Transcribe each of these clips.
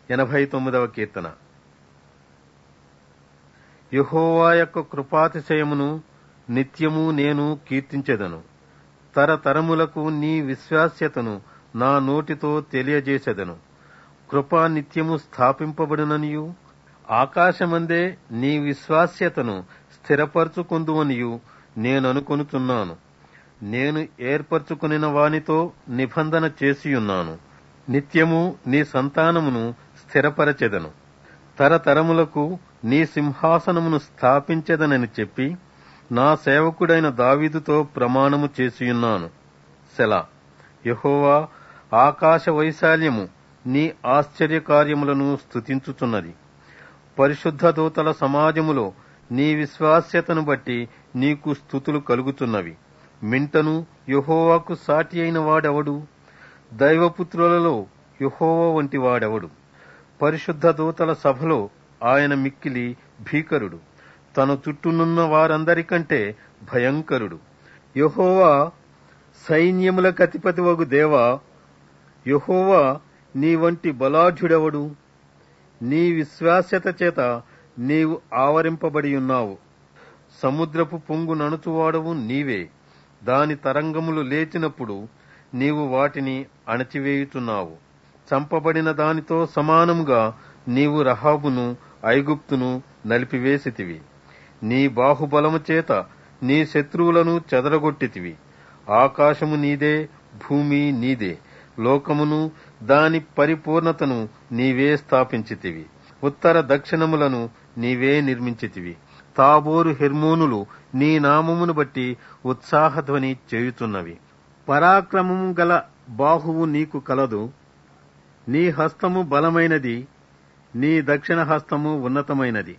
ఎనభై తొమ్మిదవ కీర్తన యహోవా యొక్క కృపాతిశయమును నిత్యము నేను కీర్తించెదను తరతరములకు నీ విశ్వాస్యతను నా నోటితో తెలియజేసెదను కృపా నిత్యము స్థాపింపబడుననియు ఆకాశమందే నీ విశ్వాస్యతను స్థిరపరచుకుందువనియు నేననుకొనుచున్నాను నేను ఏర్పరచుకునిన వానితో నిబంధన చేసియున్నాను నిత్యము నీ సంతానమును స్థిరపరచెదను తరతరములకు నీ సింహాసనమును స్థాపించెదనని చెప్పి నా సేవకుడైన దావీదుతో ప్రమాణము చేసియున్నాను సెలా యహోవా ఆకాశ వైశాల్యము నీ ఆశ్చర్యకార్యములను స్తుతించుచున్నది పరిశుద్ధ దూతల సమాజములో నీ విశ్వాస్యతను బట్టి నీకు స్థుతులు కలుగుతున్నవి మింటను యహోవాకు సాటి అయిన వాడెవడు దైవపుత్రులలో యహోవా వంటి వాడెవడు పరిశుద్ధ దూతల సభలో ఆయన మిక్కిలి భీకరుడు తన చుట్టూనున్న వారందరికంటే భయంకరుడు యహోవా సైన్యముల కతిపతివగు దేవా యహోవా నీ వంటి బలాఢ్యుడెవడు నీ విశ్వాస్యత చేత నీవు ఆవరింపబడి ఉన్నావు సముద్రపు పొంగు నణుచువాడవు నీవే దాని తరంగములు లేచినప్పుడు నీవు వాటిని అణచివేయుచున్నావు చంపబడిన దానితో సమానముగా నీవు రహాబును ఐగుప్తును నలిపివేసితివి నీ బాహుబలము చేత నీ శత్రువులను చెదరగొట్టితివి ఆకాశము నీదే భూమి నీదే లోకమును దాని పరిపూర్ణతను నీవే స్థాపించితివి ఉత్తర దక్షిణములను నీవే నిర్మించితివి తాబోరు హెర్మోనులు నీ నామమును బట్టి ఉత్సాహధ్వని చేయుచున్నవి పరాక్రమము గల బాహువు నీకు కలదు నీ హస్తము బలమైనది నీ దక్షిణ హస్తము ఉన్నతమైనది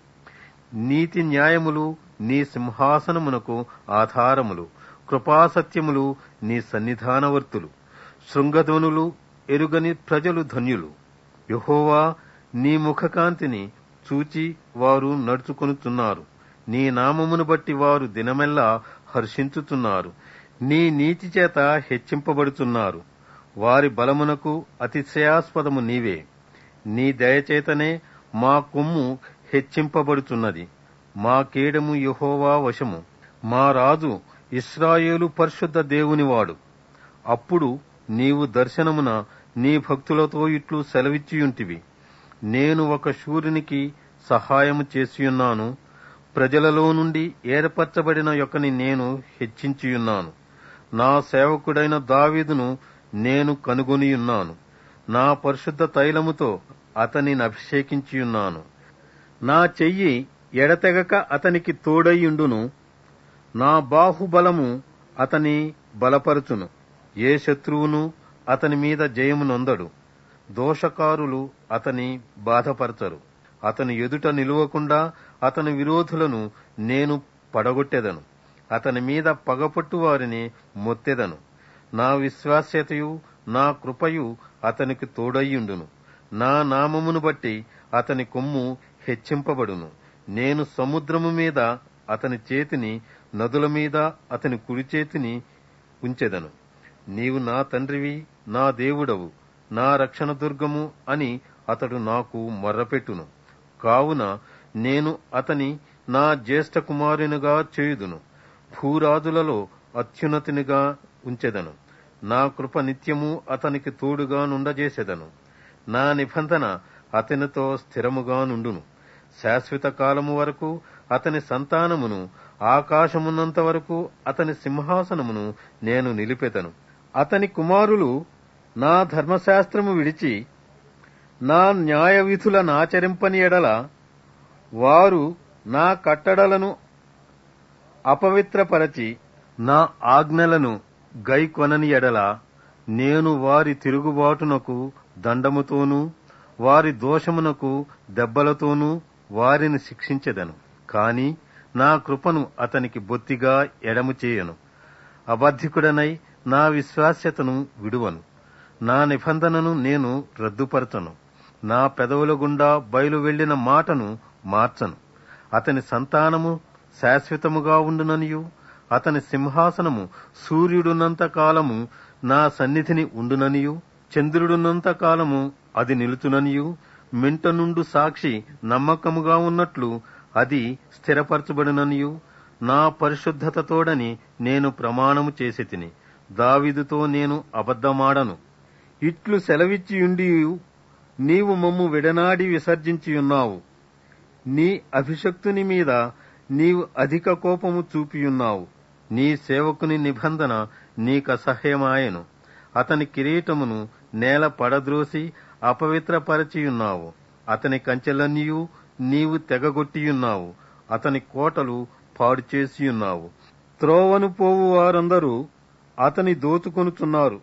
నీతి న్యాయములు నీ సింహాసనమునకు ఆధారములు కృపాసత్యములు నీ సన్నిధానవర్తులు శృంగధ్వనులు ఎరుగని ప్రజలు ధన్యులు యహోవా నీ ముఖకాంతిని చూచి వారు నడుచుకొనుచున్నారు నీ నామమును బట్టి వారు దినమెల్లా హర్షించుతున్నారు నీ నీతి చేత హెచ్చింపబడుతున్నారు వారి బలమునకు అతిశయాస్పదము నీవే నీ దయచేతనే మా కొమ్ము హెచ్చింపబడుచున్నది మా కేడము యహోవా వశము మా రాజు ఇస్రాయేలు పరిశుద్ధ దేవునివాడు అప్పుడు నీవు దర్శనమున నీ భక్తులతో ఇట్లు సెలవిచ్చియుంటివి నేను ఒక శూరునికి సహాయము చేసియున్నాను ప్రజలలో నుండి ఏర్పరచబడిన యొక్కని నేను హెచ్చించియున్నాను నా సేవకుడైన దావీదును నేను కనుగొనియున్నాను నా పరిశుద్ధ తైలముతో అతనిని అభిషేకించియున్నాను నా చెయ్యి ఎడతెగక అతనికి తోడయ్యుండును నా బాహుబలము అతని బలపరుచును ఏ శత్రువును అతని మీద జయము నొందడు దోషకారులు అతని బాధపరచరు అతని ఎదుట నిలువకుండా అతని విరోధులను నేను పడగొట్టెదను అతని మీద పగపట్టు వారిని మొత్తెదను నా విశ్వాస్యతయు నా కృపయు అతనికి తోడయ్యుండును నా నామమును బట్టి అతని కొమ్ము హెచ్చింపబడును నేను సముద్రము మీద అతని చేతిని నదుల మీద అతని కుడి చేతిని ఉంచెదను నీవు నా తండ్రివి నా దేవుడవు నా రక్షణ దుర్గము అని అతడు నాకు మొర్రపెట్టును కావున నేను అతని నా జ్యేష్ఠ కుమారునిగా చేయుదును భూరాజులలో అత్యున్నతినిగా ఉంచెదను నా కృప నిత్యము అతనికి తోడుగా నుండజేసెదను నా నిబంధన అతనితో స్థిరముగా నుండును శాశ్వత కాలము వరకు అతని సంతానమును ఆకాశమున్నంత వరకు అతని సింహాసనమును నేను నిలిపెదను అతని కుమారులు నా ధర్మశాస్త్రము విడిచి నా న్యాయ విధులనాచరింపని ఎడల వారు నా కట్టడలను అపవిత్రపరచి నా ఆజ్ఞలను గైకొనని ఎడల నేను వారి తిరుగుబాటునకు దండముతోనూ వారి దోషమునకు దెబ్బలతోనూ వారిని శిక్షించెదను కాని నా కృపను అతనికి బొత్తిగా ఎడము చేయను అబద్ధికుడనై నా విశ్వాస్యతను విడువను నా నిబంధనను నేను రద్దుపరచను నా పెదవుల గుండా బయలు వెళ్లిన మాటను మార్చను అతని సంతానము శాశ్వతముగా ఉండుననియు అతని సింహాసనము సూర్యుడున్నంత కాలము నా సన్నిధిని ఉండుననియు చంద్రుడున్నంత కాలము అది నిలుచుననియు మింట నుండు సాక్షి నమ్మకముగా ఉన్నట్లు అది స్థిరపరచబడిననియు నా పరిశుద్ధతతోడని నేను ప్రమాణము చేసి తిని దావిదుతో నేను అబద్ధమాడను ఇట్లు సెలవిచ్చియుండి నీవు మమ్ము విడనాడి విసర్జించియున్నావు నీ అభిషక్తుని మీద నీవు అధిక కోపము చూపియున్నావు నీ సేవకుని నిబంధన నీకసహ్యమాయను అతని కిరీటమును నేల పడద్రోసి అపవిత్రపరచియున్నావు అతని కంచెలన్నీయు నీవు తెగగొట్టియున్నావు అతని కోటలు పాడు చేసియున్నావు త్రోవను పోవు వారందరూ అతని దోచుకొనుచున్నారు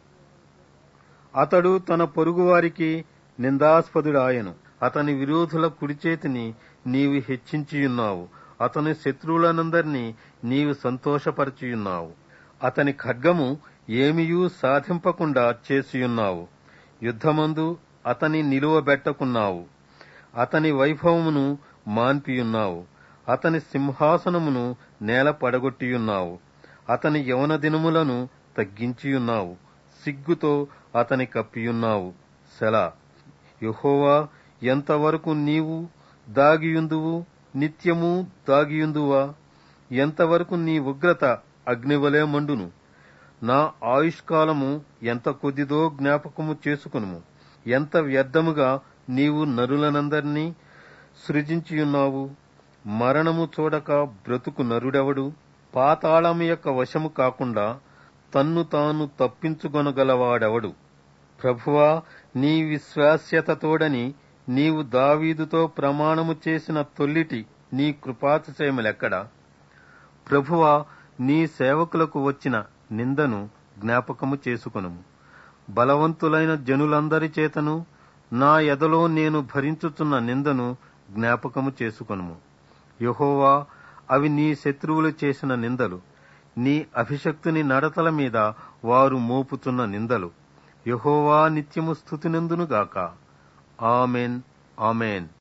అతడు తన పొరుగువారికి నిందాస్పదుడాయను అతని విరోధుల కుడి చేతిని నీవు హెచ్చించియున్నావు అతని శత్రువులనందరినీ నీవు సంతోషపరచియున్నావు అతని ఖడ్గము ఏమియూ సాధింపకుండా చేసియున్నావు యుద్ధమందు అతని నిలువబెట్టకున్నావు అతని వైభవమును మాన్పియున్నావు అతని సింహాసనమును నేల పడగొట్టియున్నావు అతని యవన దినములను తగ్గించియున్నావు సిగ్గుతో అతని కప్పియున్నావు సెలా యహోవా ఎంతవరకు నీవు దాగియుందువు నిత్యము దాగియుందువా ఎంతవరకు నీ ఉగ్రత అగ్నివలే మండును నా ఆయుష్కాలము ఎంత కొద్దిదో జ్ఞాపకము చేసుకునుము ఎంత వ్యర్థముగా నీవు నరులనందరినీ సృజించియున్నావు మరణము చూడక బ్రతుకు నరుడెవడు పాతాళము యొక్క వశము కాకుండా తన్ను తాను తప్పించుకొనగలవాడెవడు ప్రభువా నీ విశ్వాస్యతతోడని నీవు దావీదుతో ప్రమాణము చేసిన తొల్లిటి నీ కృపాతిశయములెక్కడా ప్రభువా నీ సేవకులకు వచ్చిన నిందను జ్ఞాపకము చేసుకొనుము బలవంతులైన జనులందరి చేతను నా ఎదలో నేను భరించుచున్న నిందను జ్ఞాపకము చేసుకొనుము యహోవా అవి నీ శత్రువులు చేసిన నిందలు నీ అభిషక్తుని నడతల మీద వారు మోపుతున్న నిందలు యహోవా నిత్యము స్థుతినందునుగాక ఆమెన్ ఆమెన్